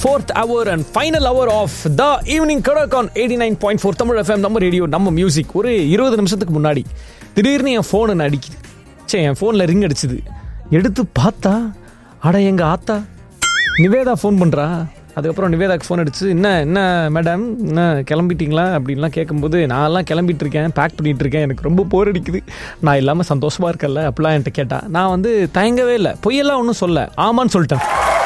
Fourth hour and final hour of the evening கடக் on eighty nine point four Tamil FM நம்ம radio நம்ம music ஒரு இருபது நிமிஷத்துக்கு முன்னாடி திடீர்னு என் ஃபோன் என்ன அடிக்குது சே என் ஃபோனில் ரிங் அடிச்சுது எடுத்து பார்த்தா அட எங்க ஆத்தா நிவேதா ஃபோன் பண்ணுறா அதுக்கப்புறம் நிவேதாக்கு ஃபோன் அடிச்சு என்ன என்ன மேடம் என்ன கிளம்பிட்டீங்களா அப்படின்லாம் கேட்கும்போது நான்லாம் கிளம்பிட்டு இருக்கேன் பேக் பண்ணிட்டு இருக்கேன் எனக்கு ரொம்ப போர் அடிக்குது நான் இல்லாமல் சந்தோஷமா இருக்கல அப்படிலாம் என்கிட்ட கேட்டா நான் வந்து தயங்கவே இல்லை பொய்யெல்லாம் ஒன்றும் சொல்ல ஆமான்னு சொல்லிட்டேன்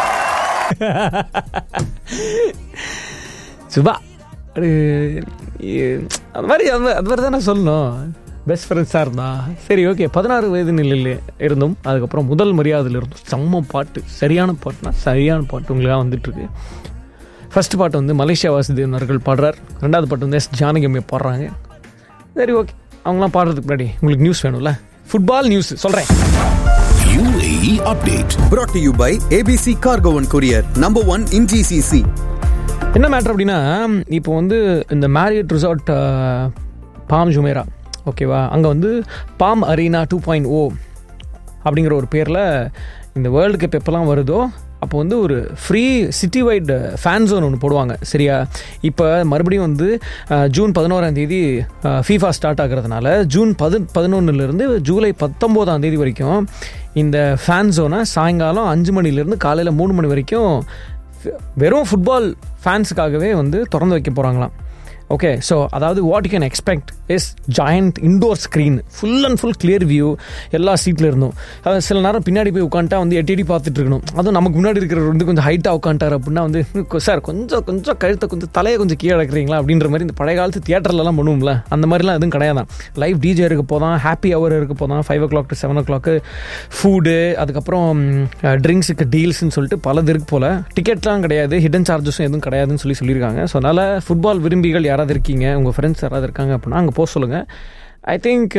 சுபா அது இ- அது மாதிரி அது அது மாதிரி தான் நான் சொல்லணும் பெஸ்ட் ஃப்ரெண்ட்ஸாக இருந்தா சரி ஓகே பதினாறு வயது நிலையில் இருந்தோம் அதுக்கப்புறம் முதல் மரியாதையில் இருந்தோம் செம்ம பாட்டு சரியான பாட்டுனா சரியான பாட்டு உங்களுக்காக வந்துட்டுருக்கு ஃபர்ஸ்ட் பாட்டு வந்து மலேசியா வாசுதேவன் அவர்கள் பாடுறார் ரெண்டாவது பாட்டு வந்து எஸ் ஜானகி அம்மையா பாடுறாங்க சரி ஓகே அவங்களாம் பாடுறதுக்கு முன்னாடி உங்களுக்கு நியூஸ் வேணும்ல ஃபுட்பால் நியூஸ் சொல்கிறேன் UAE update. brought to you by ABC Cargo and Courier, number one in GCC. என்ன மேட்ரு அப்படின்னா இப்போ வந்து இந்த மேரியட் ரிசார்ட் பாம் ஜுமேரா ஓகேவா அங்கே வந்து palm arena two point O அப்படிங்கிற ஒரு பேரில் இந்த வேர்ல்டு கப் எப்போல்லாம் வருதோ அப்போ வந்து ஒரு free city wide fan zone ஒன்று போடுவாங்க சரியா இப்போ மறுபடியும் வந்து அஹ், ஜூன் பதினோராம் தேதி ஃபீஃபா ஸ்டார்ட் ஆகிறதுனால ஜூன் பது பதினொன்றுலேருந்து ஜூலை பத்தொம்போதாம் தேதி வரைக்கும் இந்த ஃபேன் ஜோனை சாயங்காலம் அஞ்சு மணிலேருந்து காலையில் மூணு மணி வரைக்கும் வெறும் ஃபுட்பால் ஃபேன்ஸுக்காகவே வந்து திறந்து வைக்க போகிறாங்களாம் ஓகே ஸோ அதாவது what you can expect is joint indoor screen full and full clear view எல்லா சீட்டில் இருந்தும் அதாவது சில நேரம் பின்னாடி போய் உட்காந்துட்டா வந்து எட்டி எட்டி பார்த்துட்டு இருக்கணும் அதுவும் நமக்கு முன்னாடி இருக்கிறவர் வந்து கொஞ்சம் ஹைட்டாக உட்காந்துட்டார் அப்படின்னா வந்து சார் கொஞ்சம் கொஞ்சம் கழுத்தை கொஞ்சம் தலையை கொஞ்சம் கீழே இறக்குறீங்களா அப்படின்ற மாதிரி இந்த பழைய காலத்து தியேட்டர்லலாம் பண்ணுவோம்ல அந்த மாதிரிலாம் எதுவும் கிடையாதான் லைவ் டிஜே இருக்க போதான் ஹாப்பி ஹவர் இருக்க போதான் five o'clock to seven o'clock food அதுக்கப்புறம் ட்ரிங்க்ஸுக்கு டீல்ஸ்னு சொல்லிட்டு பலது இருக்கு போல் டிக்கெட்லாம் கிடையாது ஹிடன் சார்ஜஸும் எதுவும் கிடையாதுன்னு சொல்லி சொல்லியிருக்காங்க ஸோ அதனால் ஃபுட்பால் விரும்பிகள் யாராவது இருக்கீங்க உங்கள் ஃப்ரெண்ட்ஸ் யாராவது இருக்காங்க அப்படின்னா அங்கே போக சொல்லுங்கள் ஐ திங்க்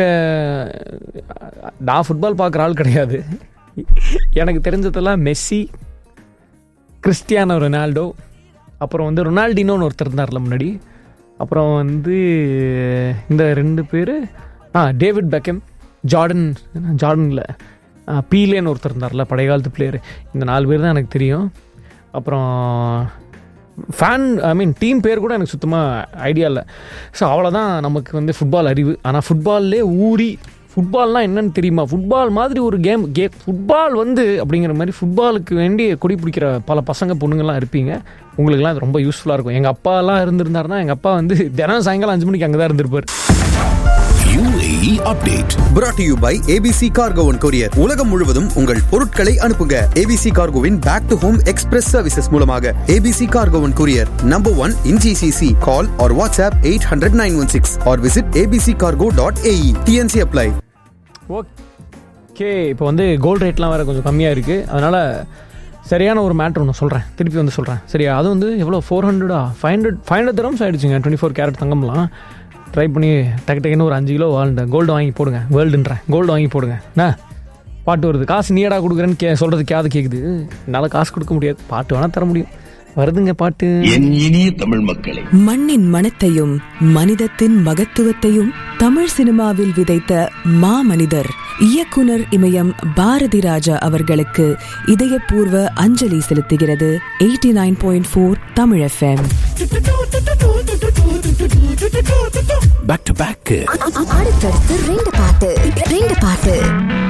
நான் ஃபுட்பால் பார்க்குற ஆள் கிடையாது எனக்கு தெரிஞ்சதெல்லாம் மெஸ்ஸி கிறிஸ்டியானோ ரொனால்டோ அப்புறம் வந்து ரொனால்டினோன்னு ஒருத்தர் இருந்தார்ல முன்னாடி அப்புறம் வந்து இந்த ரெண்டு பேர் ஆ டேவிட் பெக்கம் ஜார்டன் ஜார்டனில் பீலேன்னு ஒருத்தர் இருந்தார்ல பழைய காலத்து பிளேயர் இந்த நாலு பேர் தான் எனக்கு தெரியும் அப்புறம் ஃபேன் ஐ மீன் டீம் பேர் கூட எனக்கு சுத்தமாக ஐடியா இல்லை ஸோ அவ்வளோதான் நமக்கு வந்து ஃபுட்பால் அறிவு ஆனால் ஃபுட்பால்லே ஊறி ஃபுட்பால்னால் என்னன்னு தெரியுமா ஃபுட்பால் மாதிரி ஒரு கேம் கே ஃபுட்பால் வந்து அப்படிங்கிற மாதிரி ஃபுட்பாலுக்கு வேண்டி கொடி பிடிக்கிற பல பசங்க பொண்ணுங்கள்லாம் இருப்பீங்க உங்களுக்குலாம் அது ரொம்ப யூஸ்ஃபுல்லாக இருக்கும் எங்கள் அப்பாலாம் இருந்திருந்தாருன்னா எங்கள் அப்பா வந்து தினம் சாயங்காலம் அஞ்சு மணிக்கு அங்கே தான் இருந்திருப்பார் UAE update. brought to you by ABC Cargo and Courier. உலகம் முழுவதும் உங்கள் பொருட்களை அனுப்புங்க ABC Cargoவின் back to home express services மூலமாக ABC Cargo and Courier, number one in GCC. Call or WhatsApp 800-916 or visit abccargo.ae. TNC apply. Okay இப்போ வந்து gold ரேட்லாம் வேறு கொஞ்சம் கம்மியாக இருக்குது அதனால் சரியான ஒரு மேட்ரு ஒன்று சொல்கிறேன் திருப்பி வந்து சொல்கிறேன் சரியா அது வந்து எவ்வளோ ஃபோர் ஹண்ட்ரடா five hundred five hundred dirhams ஆயிடுச்சுங்க டுவெண்ட்டி ஃபோர் கேரட் தங்கம்லாம் ட்ரை பண்ணி டக்கு டக்குன்னு ஒரு அஞ்சு கிலோ வாழ்ந்த கோல்டு வாங்கி போடுங்க வேர்ல்டுன்றேன் கோல்டு வாங்கி போடுங்க என்ன பாட்டு வருது காசு நீடா கொடுக்குறேன்னு கே சொல்கிறது கேது கேட்குது என்னால் காசு கொடுக்க முடியாது பாட்டு வேணால் தர முடியும் வருதுங்க பாட்டு என் இனிய தமிழ் மக்களே மண்ணின் மனத்தையும் மனிதத்தின் மகத்துவத்தையும் தமிழ் சினிமாவில் விதைத்த மாமனிதர் இயக்குனர் இமயம் பாரதி ராஜா அவர்களுக்கு இதயபூர்வ அஞ்சலி செலுத்துகிறது eighty nine point four Tamil FM Back to back. அடுத்தடுத்து ரெண்டு பாட்டு ரெண்டு பாட்டு